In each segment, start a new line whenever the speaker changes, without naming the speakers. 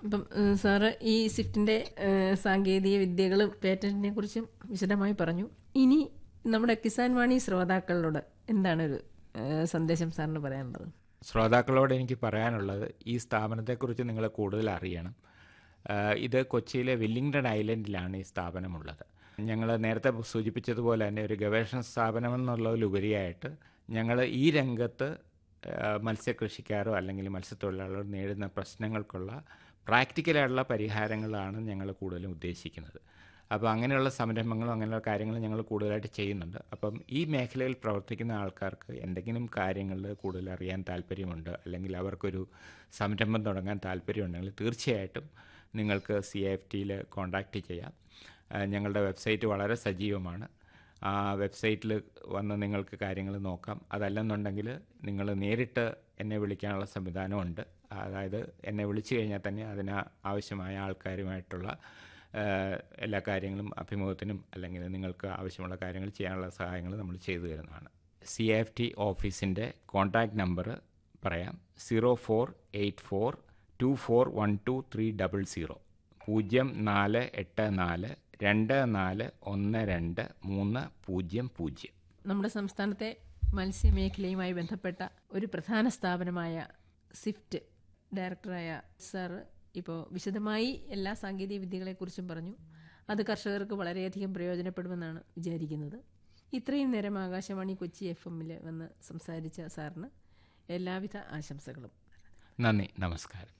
ഇപ്പം ഏഹ്, സാറ് ഈ സ്വിഫ്റ്റിന്റെ ഏഹ്, സാങ്കേതിക വിദ്യകളും പേറ്റന്റിനെ കുറിച്ചും വിശദമായി പറഞ്ഞു ഇനി നമ്മുടെ കിസാൻ വാണി ശ്രോതാക്കളോട് എന്താണ് ഒരു ഏഹ്, സന്ദേശം സാറിന് പറയാനുള്ളത്
ശ്രോതാക്കളോട് എനിക്ക് പറയാനുള്ളത് ഈ സ്ഥാപനത്തെക്കുറിച്ച് നിങ്ങൾ കൂടുതൽ അറിയണം ആ, ഇത് കൊച്ചിയിലെ വെല്ലിംഗ്ടൺ ഐലൻഡിലാണ് ഈ സ്ഥാപനമുള്ളത് ഞങ്ങൾ നേരത്തെ സൂചിപ്പിച്ചതുപോലെ തന്നെ ഒരു ഗവേഷണ സ്ഥാപനം എന്നുള്ളതിലുപരിയായിട്ട് ഞങ്ങൾ ഈ രംഗത്ത് ആ, മത്സ്യകൃഷിക്കാരോ അല്ലെങ്കിൽ മത്സ്യത്തൊഴിലാളികളോ നേരിടുന്ന പ്രശ്നങ്ങൾക്കുള്ള പ്രാക്ടിക്കലായിട്ടുള്ള പരിഹാരങ്ങളാണ് ഞങ്ങൾ കൂടുതലും ഉദ്ദേശിക്കുന്നത് അപ്പോൾ അങ്ങനെയുള്ള സംരംഭങ്ങളും അങ്ങനെയുള്ള കാര്യങ്ങളും ഞങ്ങൾ കൂടുതലായിട്ട് ചെയ്യുന്നുണ്ട് അപ്പം ഈ മേഖലയിൽ പ്രവർത്തിക്കുന്ന ആൾക്കാർക്ക് എന്തെങ്കിലും കാര്യങ്ങളിൽ കൂടുതൽ അറിയാൻ താല്പര്യമുണ്ട് അല്ലെങ്കിൽ അവർക്കൊരു സംരംഭം തുടങ്ങാൻ താല്പര്യമുണ്ടെങ്കിൽ തീർച്ചയായിട്ടും നിങ്ങൾക്ക് സി എഫ് ടിയിൽ കോൺടാക്റ്റ് ചെയ്യാം ആ, ഞങ്ങളുടെ വെബ്സൈറ്റ് വളരെ സജീവമാണ് ആ വെബ്സൈറ്റിൽ വന്ന് നിങ്ങൾക്ക് കാര്യങ്ങൾ നോക്കാം അതല്ലെന്നുണ്ടെങ്കിൽ നിങ്ങൾ നേരിട്ട് എന്നെ വിളിക്കാനുള്ള സംവിധാനമുണ്ട് അതായത് എന്നെ വിളിച്ചു കഴിഞ്ഞാൽ തന്നെ അതിന് ആവശ്യമായ ആൾക്കാരുമായിട്ടുള്ള ആ, എല്ലാ കാര്യങ്ങളും അഭിമുഖത്തിനും അല്ലെങ്കിൽ നിങ്ങൾക്ക് ആവശ്യമുള്ള കാര്യങ്ങൾ ചെയ്യാനുള്ള സഹായങ്ങൾ നമ്മൾ ചെയ്തു തരുന്നതാണ് സി എഫ് ടി ഓഫീസിൻ്റെ കോൺടാക്റ്റ് നമ്പർ പറയാം zero four eight four two four one two three double zero പൂജ്യം നാല് എട്ട് നാല് രണ്ട് നാല് ഒന്ന് രണ്ട് മൂന്ന് പൂജ്യം പൂജ്യം
നമ്മുടെ സംസ്ഥാനത്തെ മത്സ്യമേഖലയുമായി ബന്ധപ്പെട്ട ഒരു പ്രധാന സ്ഥാപനമായ സ്വിഫ്റ്റ് ഡയറക്ടറായ സാറ് ഇപ്പോൾ വിശദമായി എല്ലാ സാങ്കേതിക വിദ്യകളെക്കുറിച്ചും പറഞ്ഞു അത് കർഷകർക്ക് വളരെയധികം പ്രയോജനപ്പെടുമെന്നാണ് വിചാരിക്കുന്നത് ഇത്രയും നേരം ആകാശവാണി കൊച്ചി എഫ് എമ്മിൽ വന്ന് സംസാരിച്ച സാറിന് എല്ലാവിധ ആശംസകളും
നന്ദി നമസ്കാരം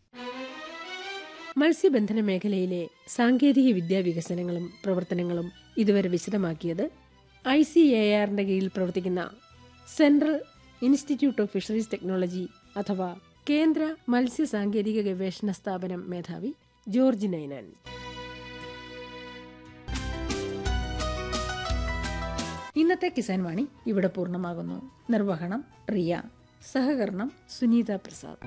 മത്സ്യബന്ധന മേഖലയിലെ സാങ്കേതിക വിദ്യാ വികസനങ്ങളും പ്രവർത്തനങ്ങളും ഇതുവരെ വിശദമാക്കിയത് ഐ സി എ ആറിന്റെ കീഴിൽ പ്രവർത്തിക്കുന്ന central institute of fisheries technology അഥവാ കേന്ദ്ര മത്സ്യ സാങ്കേതിക ഗവേഷണ സ്ഥാപനം മേധാവി ജോർജ് നൈനാൻ ഇന്നത്തെ കിസാൻ വാണി ഇവിടെ പൂർണ്ണമാകുന്നു നിർവഹണം റിയ സഹകരണം സുനീത പ്രസാദ്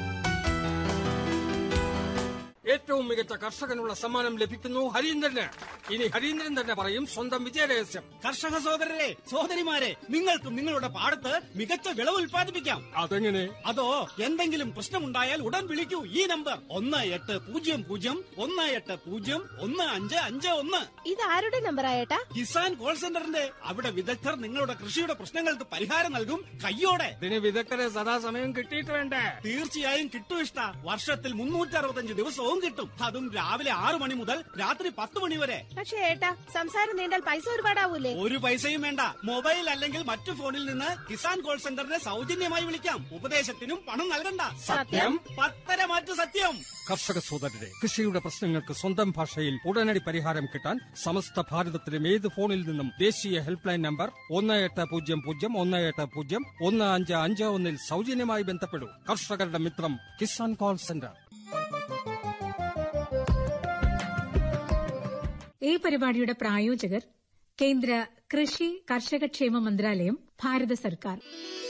ഏറ്റവും മികച്ച കർഷകനുള്ള സമ്മാനം ലഭിക്കുന്നു ഹരീന്ദ്രന് ഇനി ഹരീന്ദ്രൻ തന്നെ പറയും സ്വന്തം വിജയരഹസ്യം
കർഷക സഹോദരരെ സഹോദരിമാരെ നിങ്ങൾക്കും നിങ്ങളുടെ പാടത്ത് മികച്ച വിളവ് ഉൽപ്പാദിപ്പിക്കാം
അതെങ്ങനെ
അതോ എന്തെങ്കിലും പ്രശ്നമുണ്ടായാൽ ഉടൻ വിളിക്കൂ ഈ നമ്പർ ഒന്ന് എട്ട് പൂജ്യം പൂജ്യം ഒന്ന് എട്ട് പൂജ്യം ഒന്ന് അഞ്ച് അഞ്ച് ഒന്ന്
ഇത് ആരുടെ നമ്പർ ആയേട്ടാ
കിസാൻ കോൾ സെന്ററിന്റെ അവിടെ വിദഗ്ധർ നിങ്ങളുടെ കൃഷിയുടെ പ്രശ്നങ്ങൾക്ക് പരിഹാരം നൽകും കയ്യോടെ
ഇതിന് വിദഗ്ധരെ സദാസമയം കിട്ടിയിട്ട് വേണ്ടേ
തീർച്ചയായും കിട്ടും ഇഷ്ട വർഷത്തിൽ മുന്നൂറ്റി അറുപത്തഞ്ച് ദിവസവും കിട്ടും അതും രാവിലെ ആറു മണി മുതൽ രാത്രി പത്ത് മണി വരെ
പക്ഷേ ഏട്ടാ സംസാരം നീണ്ടാൽ പൈസ ഒരുപാടാവൂലേ
ഒരു പൈസയും വേണ്ട മൊബൈൽ അല്ലെങ്കിൽ മറ്റു ഫോണിൽ നിന്ന് കിസാൻ കോൾ സെന്ററിനെ സൗജന്യമായി വിളിക്കാം ഉപദേശത്തിനും പണം നൽകണ്ട
സത്യം?
പത്തര മാറ്റു സത്യം
കർഷക സോദരരെ കൃഷിയുടെ പ്രശ്നങ്ങൾക്ക് സ്വന്തം ഭാഷയിൽ ഉടനടി പരിഹാരം കിട്ടാൻ സമസ്ത ഭാരതത്തിലും ഏത് ഫോണിൽ നിന്നും ദേശീയ ഹെൽപ്പ് ലൈൻ നമ്പർ ഒന്ന് എട്ട് പൂജ്യം പൂജ്യം ഒന്ന് എട്ട് പൂജ്യം ഒന്ന് അഞ്ച് അഞ്ച് ഒന്നിൽ സൗജന്യമായി ബന്ധപ്പെടൂ കർഷകരുടെ മിത്രം കിസാൻ കോൾ സെന്റർ
ഈ പരിപാടിയുടെ പ്രായോജകർ കേന്ദ്ര കൃഷി കർഷകക്ഷേമ മന്ത്രാലയം ഭാരത സർക്കാർ